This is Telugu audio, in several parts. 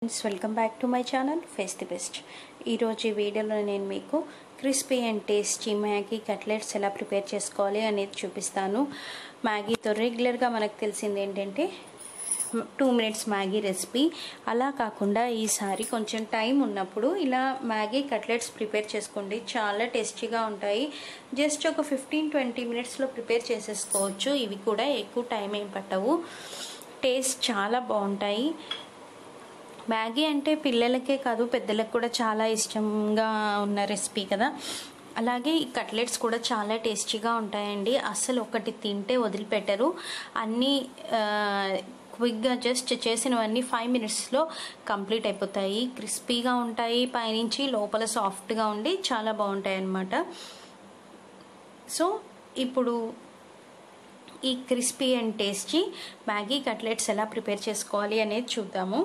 friends welcome back to my channel face the best ఈరోజు ఈ వీడియోలో నేను మీకు crispy and tasty Maggi cutlets ఎలా ప్రిపేర్ చేసుకోవాలి అనేది చూపిస్తాను మ్యాగీతో రెగ్యులర్గా మనకు తెలిసింది ఏంటంటే టూ మినిట్స్ మ్యాగీ రెసిపీ అలా కాకుండా ఈసారి కొంచెం టైం ఉన్నప్పుడు ఇలా మ్యాగీ కట్లెట్స్ ప్రిపేర్ చేసుకోండి చాలా టేస్టీగా ఉంటాయి జస్ట్ ఒక ఫిఫ్టీన్ ట్వంటీ మినిట్స్లో ప్రిపేర్ చేసేసుకోవచ్చు ఇవి కూడా ఎక్కువ టైం ఏం పట్టవు టేస్ట్ చాలా బాగుంటాయి మ్యాగీ అంటే పిల్లలకే కాదు పెద్దలకు కూడా చాలా ఇష్టంగా ఉన్న రెసిపీ కదా అలాగే ఈ కట్లెట్స్ కూడా చాలా టేస్టీగా ఉంటాయండి అస్సలు ఒకటి తింటే వదిలిపెట్టరు అన్నీ క్విక్గా జస్ట్ చేసినవన్నీ ఫైవ్ మినిట్స్లో కంప్లీట్ అయిపోతాయి క్రిస్పీగా ఉంటాయి పైనుంచి లోపల సాఫ్ట్గా ఉండి చాలా బాగుంటాయి అన్నమాట సో ఇప్పుడు ఈ crispy and tasty Maggi cutlets ఎలా ప్రిపేర్ చేసుకోవాలి అనేది చూద్దాము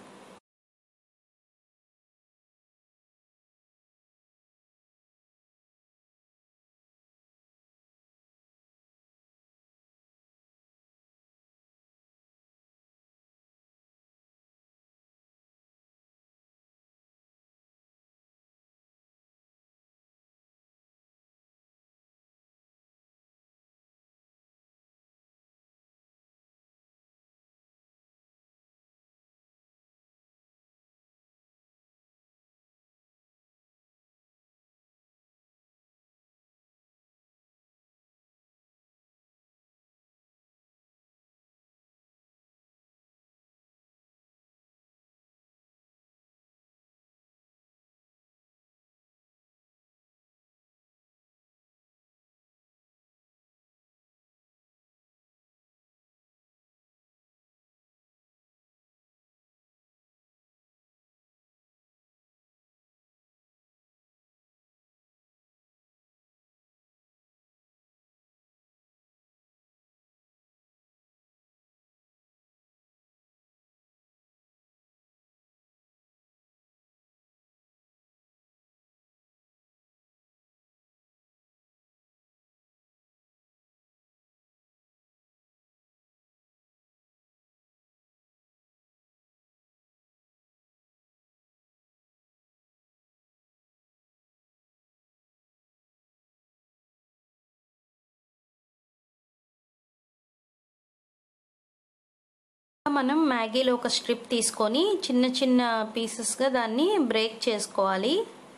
మనం మ్యాగీలో ఒక స్ట్రిప్ తీసుకొని చిన్న చిన్న పీసెస్గా దాన్ని బ్రేక్ చేసుకోవాలి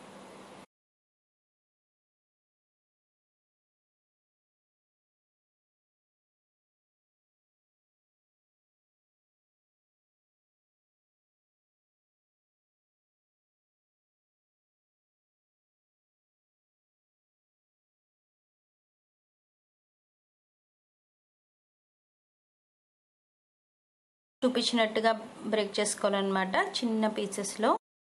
చూపించినట్టుగా బ్రేక్ చేసుకోవాలన్నమాట చిన్న పీసెస్లో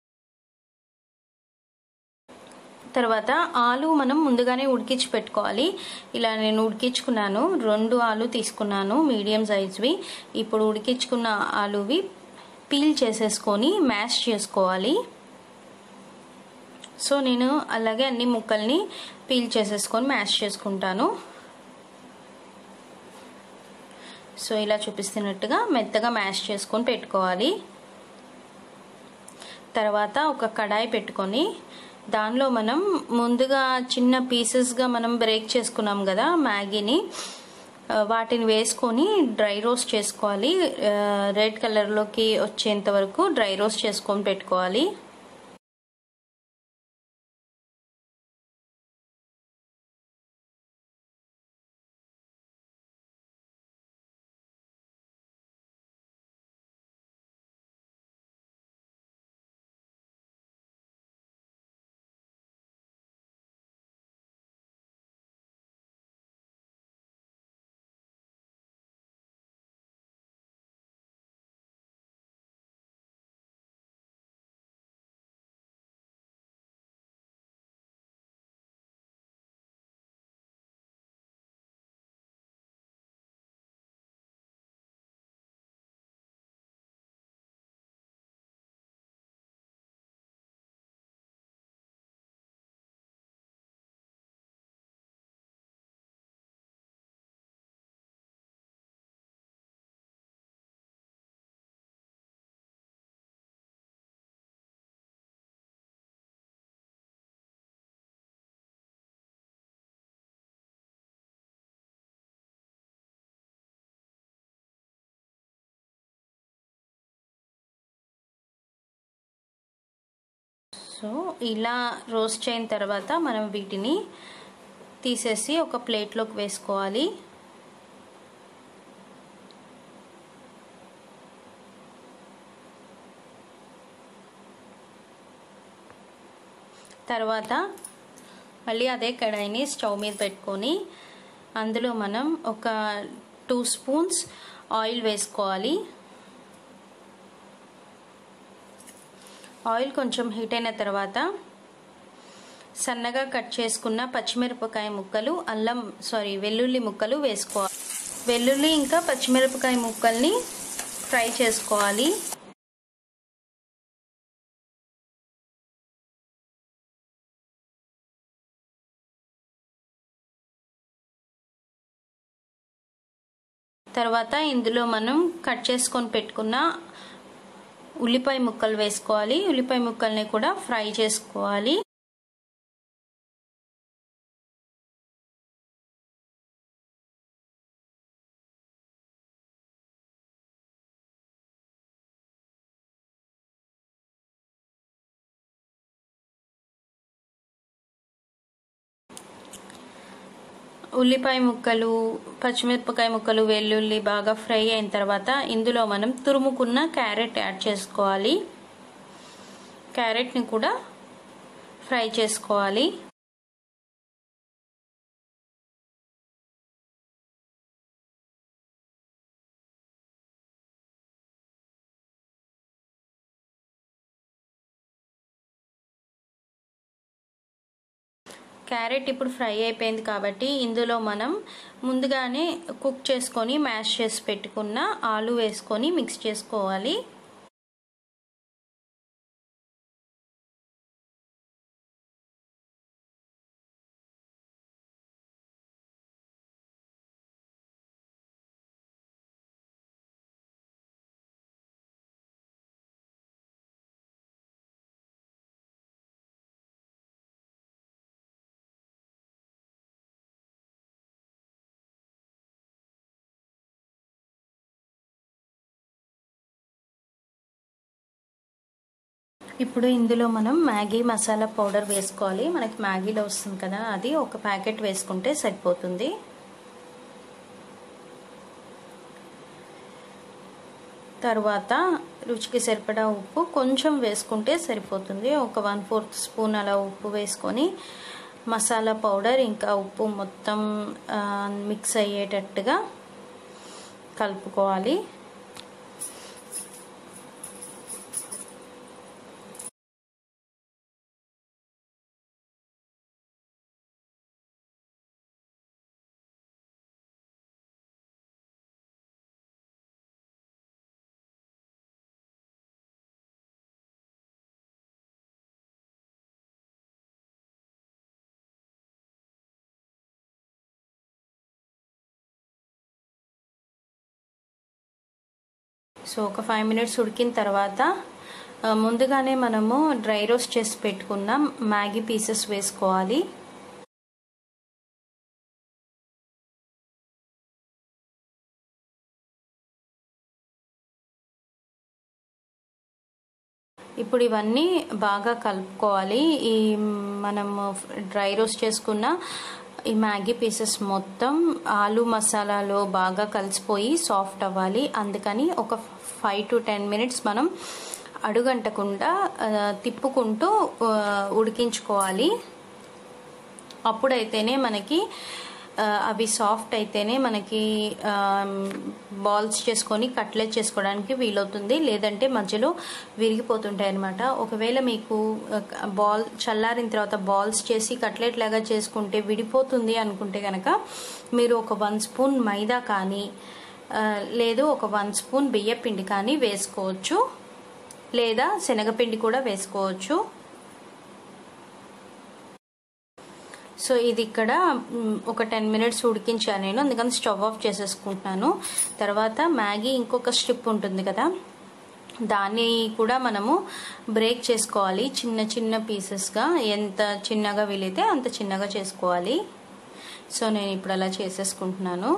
తర్వాత ఆలు మనం ముందుగానే ఉడికించి పెట్టుకోవాలి ఇలా నేను ఉడికించుకున్నాను రెండు ఆలు తీసుకున్నాను మీడియం సైజ్వి ఇప్పుడు ఉడికించుకున్న ఆలువి పీల్ చేసేసుకొని మ్యాష్ చేసుకోవాలి సో నేను అలాగే అన్ని ముక్కల్ని పీల్ చేసేసుకొని మ్యాష్ చేసుకుంటాను సో ఇలా చూపిస్తున్నట్టుగా మెత్తగా మ్యాష్ చేసుకొని పెట్టుకోవాలి తర్వాత ఒక కడాయి పెట్టుకొని దానిలో మనం ముందుగా చిన్న పీసెస్గా మనం బ్రేక్ చేసుకున్నాం కదా మ్యాగీని వాటిని వేసుకొని డ్రై రోస్ట్ చేసుకోవాలి రెడ్ కలర్లోకి వచ్చేంత వరకు డ్రై రోస్ట్ చేసుకొని పెట్టుకోవాలి సో ఇలా రోస్ట్ అయిన తర్వాత మనం వీటిని తీసేసి ఒక ప్లేట్లోకి వేసుకోవాలి తర్వాత మళ్ళీ అదే కడాయిని స్టవ్ మీద పెట్టుకొని అందులో మనం ఒక టూ స్పూన్స్ ఆయిల్ వేసుకోవాలి ఆయిల్ కొంచెం హీట్ అయిన తర్వాత సన్నగా కట్ చేసుకున్న పచ్చిమిరపకాయ ముక్కలు అల్లం సారీ వెల్లుల్లి ముక్కలు వేసుకోవాలి వెల్లుల్లి ఇంకా పచ్చిమిరపకాయ ముక్కల్ని ఫ్రై చేసుకోవాలి తర్వాత ఇందులో మనం కట్ చేసుకొని పెట్టుకున్న ఉల్లిపాయ ముక్కలు వేసుకోవాలి ఉల్లిపాయ ముక్కల్ని కూడా ఫ్రై చేసుకోవాలి ఉల్లిపాయ ముక్కలు పచ్చిమిరపకాయ ముక్కలు వెల్లుల్లి బాగా ఫ్రై అయిన తర్వాత ఇందులో మనం తురుముకున్న క్యారెట్ యాడ్ చేసుకోవాలి క్యారెట్ని కూడా ఫ్రై చేసుకోవాలి క్యారెట్ ఇప్పుడు ఫ్రై అయిపోయింది కాబట్టి ఇందులో మనం ముందుగానే కుక్ చేసుకొని మ్యాష్ చేసి పెట్టుకున్న ఆలు వేసుకొని మిక్స్ చేసుకోవాలి ఇప్పుడు ఇందులో మనం మ్యాగీ మసాలా పౌడర్ వేసుకోవాలి మనకి మ్యాగీలో వస్తుంది కదా అది ఒక ప్యాకెట్ వేసుకుంటే సరిపోతుంది తర్వాత రుచికి సరిపడా ఉప్పు కొంచెం వేసుకుంటే సరిపోతుంది ఒక వన్ ఫోర్త్ స్పూన్ అలా ఉప్పు వేసుకొని మసాలా పౌడర్ ఇంకా ఉప్పు మొత్తం మిక్స్ అయ్యేటట్టుగా కలుపుకోవాలి సో ఒక ఫైవ్ మినిట్స్ ఉడికిన తర్వాత ముందుగానే మనము డ్రై రోస్ట్ చేసి పెట్టుకున్న మ్యాగీ పీసెస్ వేసుకోవాలి ఇప్పుడు ఇవన్నీ బాగా కలుపుకోవాలి ఈ మనము డ్రై రోస్ట్ చేసుకున్న ఈ మ్యాగీ పీసెస్ మొత్తం ఆలు మసాలాలో బాగా కలిసిపోయి సాఫ్ట్ అవ్వాలి అందుకని ఒక ఫైవ్ టు టెన్ మినిట్స్ మనం అడుగంటకుండా తిప్పుకుంటూ ఉడికించుకోవాలి అప్పుడైతేనే మనకి అవి సాఫ్ట్ అయితేనే మనకి బాల్స్ చేసుకొని కట్లెట్ చేసుకోవడానికి వీలవుతుంది లేదంటే మధ్యలో విరిగిపోతుంటాయి అనమాట ఒకవేళ మీకు బాల్ చల్లారిన తర్వాత బాల్స్ చేసి కట్లెట్ లాగా చేసుకుంటే విడిపోతుంది అనుకుంటే కనుక మీరు ఒక వన్ స్పూన్ మైదా కానీ లేదు ఒక వన్ స్పూన్ బియ్యపిండి కానీ వేసుకోవచ్చు లేదా శనగపిండి కూడా వేసుకోవచ్చు సో ఇది ఇక్కడ ఒక టెన్ మినిట్స్ ఉడికించాను నేను అందుకని స్టవ్ ఆఫ్ చేసేసుకుంటున్నాను తర్వాత మ్యాగీ ఇంకొక స్ట్రిప్ ఉంటుంది కదా దాన్ని కూడా మనము బ్రేక్ చేసుకోవాలి చిన్న చిన్న పీసెస్గా ఎంత చిన్నగా వీలైతే అంత చిన్నగా చేసుకోవాలి సో నేను ఇప్పుడు అలా చేసేసుకుంటున్నాను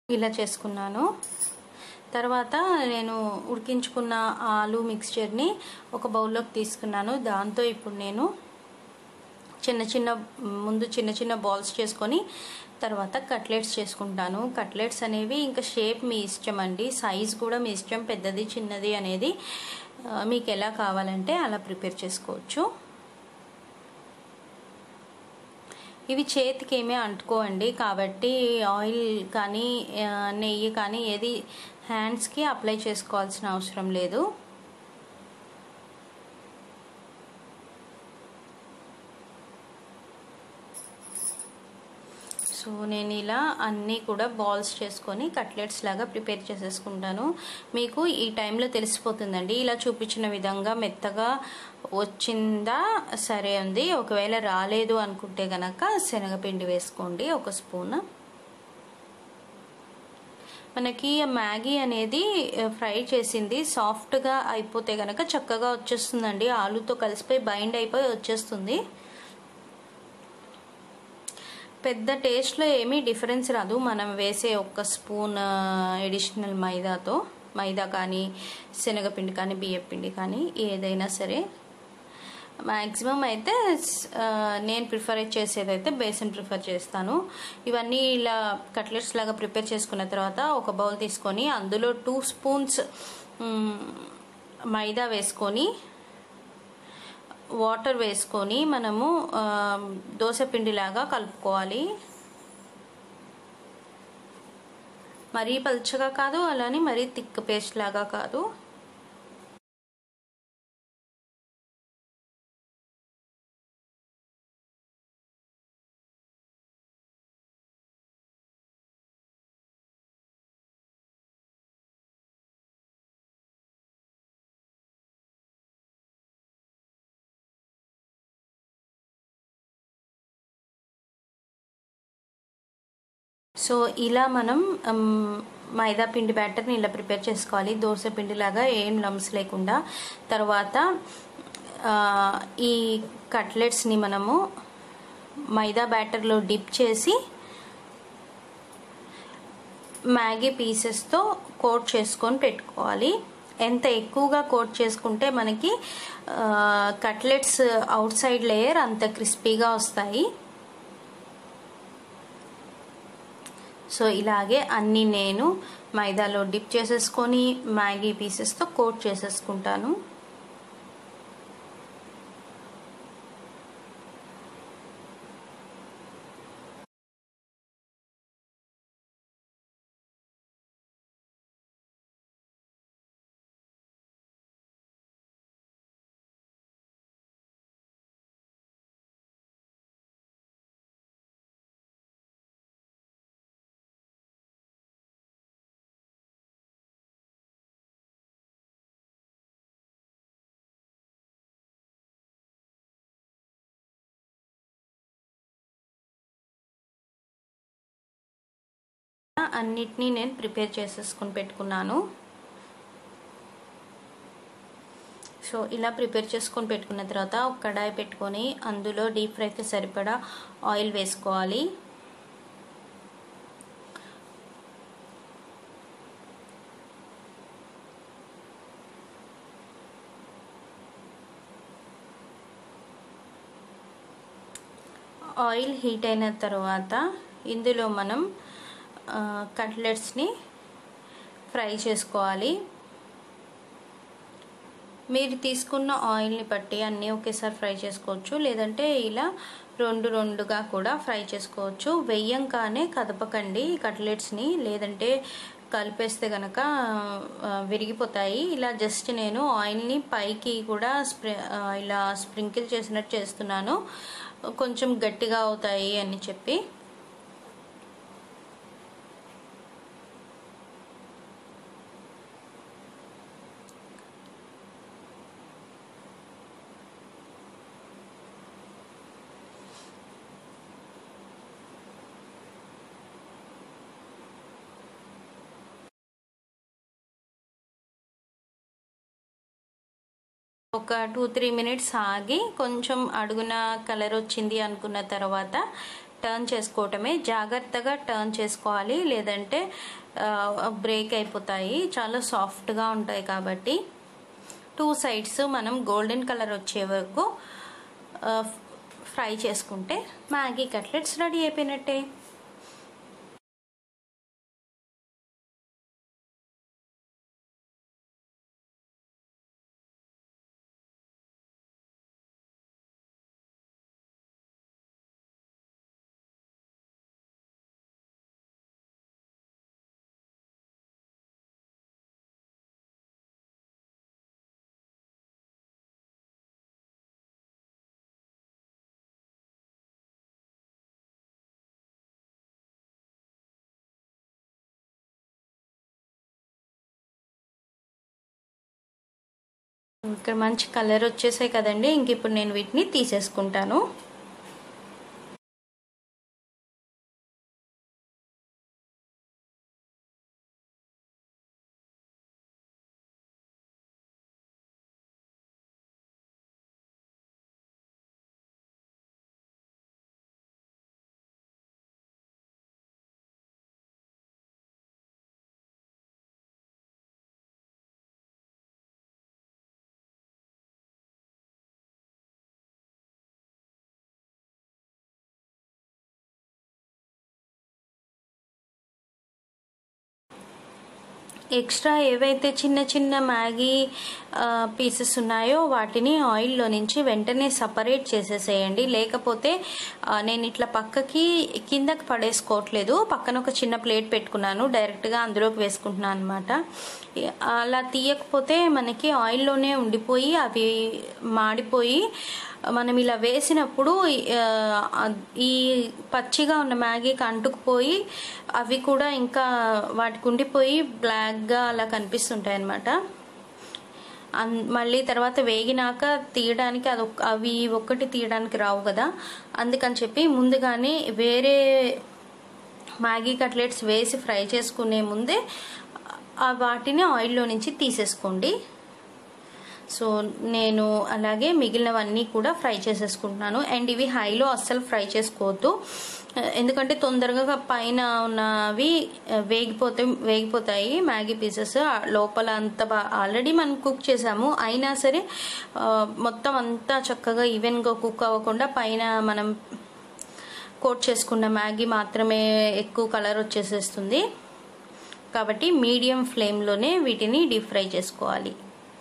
ఇలా చేసుకున్నాను తర్వాత నేను ఉడికించుకున్న ఆలు మిక్స్చర్ని ఒక బౌల్లోకి తీసుకున్నాను దాంతో ఇప్పుడు నేను చిన్న చిన్న ముందు చిన్న చిన్న బాల్స్ చేసుకొని తర్వాత కట్లెట్స్ చేసుకుంటాను కట్లెట్స్ అనేవి ఇంకా షేప్ మీ ఇష్టం అండి సైజ్ కూడా మీ ఇష్టం పెద్దది చిన్నది అనేది మీకు ఎలా కావాలంటే అలా ప్రిపేర్ చేసుకోవచ్చు ఇవి చేతికి ఏమీ అంటుకోండి కాబట్టి ఆయిల్ కానీ నెయ్యి కానీ ఏది హ్యాండ్స్కి అప్లై చేసుకోవాల్సిన అవసరం లేదు సో నేను ఇలా అన్నీ కూడా బాల్స్ చేసుకొని కట్లెట్స్ లాగా ప్రిపేర్ చేసేసుకుంటాను మీకు ఈ టైంలో తెలిసిపోతుందండి ఇలా చూపించిన విధంగా మెత్తగా వచ్చిందా సరే ఉంది ఒకవేళ రాలేదు అనుకుంటే గనక శనగపిండి వేసుకోండి ఒక స్పూన్ మనకి మ్యాగీ అనేది ఫ్రై చేసింది సాఫ్ట్గా అయిపోతే కనుక చక్కగా వచ్చేస్తుందండి ఆలుతో కలిసిపోయి బైండ్ అయిపోయి వచ్చేస్తుంది పెద్ద టేస్ట్లో ఏమీ డిఫరెన్స్ రాదు మనం వేసే ఒక్క స్పూన్ ఎడిషనల్ మైదాతో మైదా కానీ శనగపిండి కానీ బియ్యపిండి కానీ ఏదైనా సరే మ్యాక్సిమం అయితే నేను ప్రిఫర్ చేసేది అయితే బేసన్ ప్రిఫర్ చేస్తాను ఇవన్నీ ఇలా కట్లెట్స్ లాగా ప్రిపేర్ చేసుకున్న తర్వాత ఒక బౌల్ తీసుకొని అందులో టూ స్పూన్స్ మైదా వేసుకొని వాటర్ వేసుకొని మనము దోశపిండిలాగా కలుపుకోవాలి మరీ పలుచగా కాదు అలానే మరీ థిక్ పేస్ట్ లాగా కాదు సో ఇలా మనం మైదా పిండి బ్యాటర్ని ఇలా ప్రిపేర్ చేసుకోవాలి దోశ పిండిలాగా ఏం లమ్స్ లేకుండా తర్వాత ఈ కట్లెట్స్ని మనము మైదా బ్యాటర్లో డిప్ చేసి మ్యాగీ పీసెస్తో కోట్ చేసుకొని పెట్టుకోవాలి ఎంత ఎక్కువగా కోట్ చేసుకుంటే మనకి కట్లెట్స్ అవుట్ సైడ్ లేయర్ అంత క్రిస్పీగా వస్తాయి సో ఇలాగే అన్నీ నేను మైదాలో డిప్ చేసేసుకొని మ్యాగీ పీసెస్తో కోట్ చేసేసుకుంటాను అన్నిటినీ నేను ప్రిపేర్ చేసేసుకుని పెట్టుకున్నాను సో ఇలా ప్రిపేర్ చేసుకొని పెట్టుకున్న తర్వాత ఒక కడాయి పెట్టుకొని అందులో డీప్ ఫ్రైకి సరిపడా ఆయిల్ వేసుకోవాలి ఆయిల్ హీట్ అయిన తర్వాత ఇందులో మనం కట్లెట్స్ని ఫ్రై చేసుకోవాలి మీరు తీసుకున్న ఆయిల్ని బట్టి అన్నీ ఒకేసారి ఫ్రై చేసుకోవచ్చు లేదంటే ఇలా రెండు రెండుగా కూడా ఫ్రై చేసుకోవచ్చు వెయ్యంగానే కదపకండి కట్లెట్స్ని లేదంటే కలిపేస్తే కనుక విరిగిపోతాయి ఇలా జస్ట్ నేను ఆయిల్ని పైకి కూడా స్ప్రి ఇలా స్ప్రింకిల్ చేసినట్టు చేస్తున్నాను కొంచెం గట్టిగా అవుతాయి అని చెప్పి ఒక టూ త్రీ మినిట్స్ ఆగి కొంచెం అడుగున కలర్ వచ్చింది అనుకున్న తర్వాత టర్న్ చేసుకోవటమే జాగ్రత్తగా టర్న్ చేసుకోవాలి లేదంటే బ్రేక్ అయిపోతాయి చాలా సాఫ్ట్గా ఉంటాయి కాబట్టి టూ సైడ్స్ మనం గోల్డెన్ కలర్ వచ్చే వరకు ఫ్రై చేసుకుంటే మ్యాగీ కట్లెట్స్ రెడీ అయిపోయినట్టే ఇక్కడ మంచి కలర్ వచ్చేసాయి కదండి ఇంక ఇప్పుడు నేను వీటిని తీసేసుకుంటాను ఎక్స్ట్రా ఏవైతే చిన్న చిన్న మ్యాగీ పీసెస్ ఉన్నాయో వాటిని ఆయిల్లో నుంచి వెంటనే సపరేట్ చేసేసేయండి లేకపోతే నేను ఇట్లా పక్కకి కిందకి పడేసుకోవట్లేదు పక్కన ఒక చిన్న ప్లేట్ పెట్టుకున్నాను డైరెక్ట్గా అందులోకి వేసుకుంటున్నాను అనమాట అలా తీయకపోతే మనకి ఆయిల్లోనే ఉండిపోయి అవి మాడిపోయి మనం ఇలా వేసినప్పుడు ఈ పచ్చిగా ఉన్న మ్యాగీకి అంటుకుపోయి అవి కూడా ఇంకా వాటికి ఉండిపోయి బ్లాక్గా అలా కనిపిస్తుంటాయి అన్నమాట మళ్ళీ తర్వాత వేగినాక తీయడానికి అది అవి ఒక్కటి తీయడానికి రావు కదా అందుకని చెప్పి ముందుగానే వేరే మ్యాగీ కట్లెట్స్ వేసి ఫ్రై చేసుకునే ముందే వాటిని ఆయిల్లో నుంచి తీసేసుకోండి సో నేను అలాగే మిగిలినవన్నీ కూడా ఫ్రై చేసేసుకుంటున్నాను అండ్ ఇవి హైలో అస్సలు ఫ్రై చేసుకోవద్దు ఎందుకంటే తొందరగా పైన ఉన్నవి వేగిపోతే వేగిపోతాయి మ్యాగీ పీసెస్ లోపల అంత బా ఆల్రెడీ మనం కుక్ చేసాము అయినా సరే మొత్తం అంతా చక్కగా ఈవెన్గా కుక్ అవ్వకుండా పైన మనం కోట్ చేసుకున్న మ్యాగీ మాత్రమే ఎక్కువ కలర్ వచ్చేసేస్తుంది కాబట్టి మీడియం ఫ్లేమ్లోనే వీటిని డీప్ ఫ్రై చేసుకోవాలి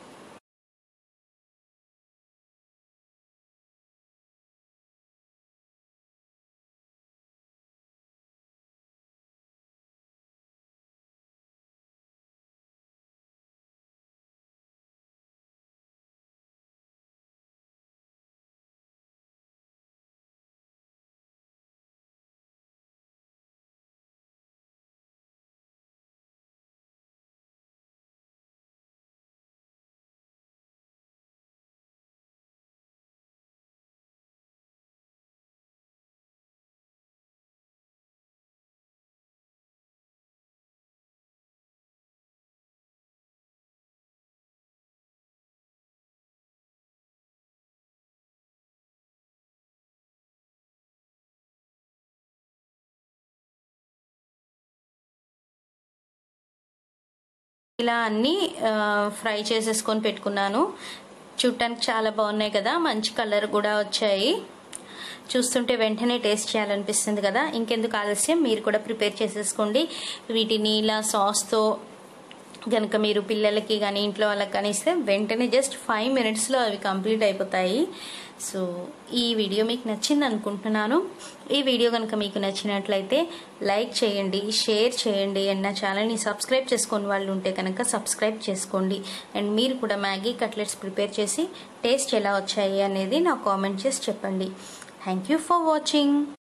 ఇలా అన్నీ ఫ్రై చేసేసుకొని పెట్టుకున్నాను చూడటానికి చాలా బాగున్నాయి కదా మంచి కలర్ కూడా వచ్చాయి చూస్తుంటే వెంటనే టేస్ట్ చేయాలనిపిస్తుంది కదా ఇంకెందుకు ఆలస్యం మీరు కూడా ప్రిపేర్ చేసేసుకోండి వీటిని ఇలా సాస్తో కనుక మీరు పిల్లలకి కానీ ఇంట్లో వాళ్ళకి కానీ ఇస్తే వెంటనే జస్ట్ ఫైవ్ మినిట్స్లో అవి కంప్లీట్ అయిపోతాయి సో ఈ వీడియో మీకు నచ్చింది అనుకుంటున్నాను ఈ వీడియో కనుక మీకు నచ్చినట్లయితే లైక్ చేయండి షేర్ చేయండి అండ్ నా ఛానల్ని సబ్స్క్రైబ్ చేసుకుని వాళ్ళు ఉంటే కనుక సబ్స్క్రైబ్ చేసుకోండి అండ్ మీరు కూడా మ్యాగీ కట్లెట్స్ ప్రిపేర్ చేసి టేస్ట్ ఎలా వచ్చాయి అనేది నాకు కామెంట్ చేసి చెప్పండి థ్యాంక్ యూ ఫర్ వాచింగ్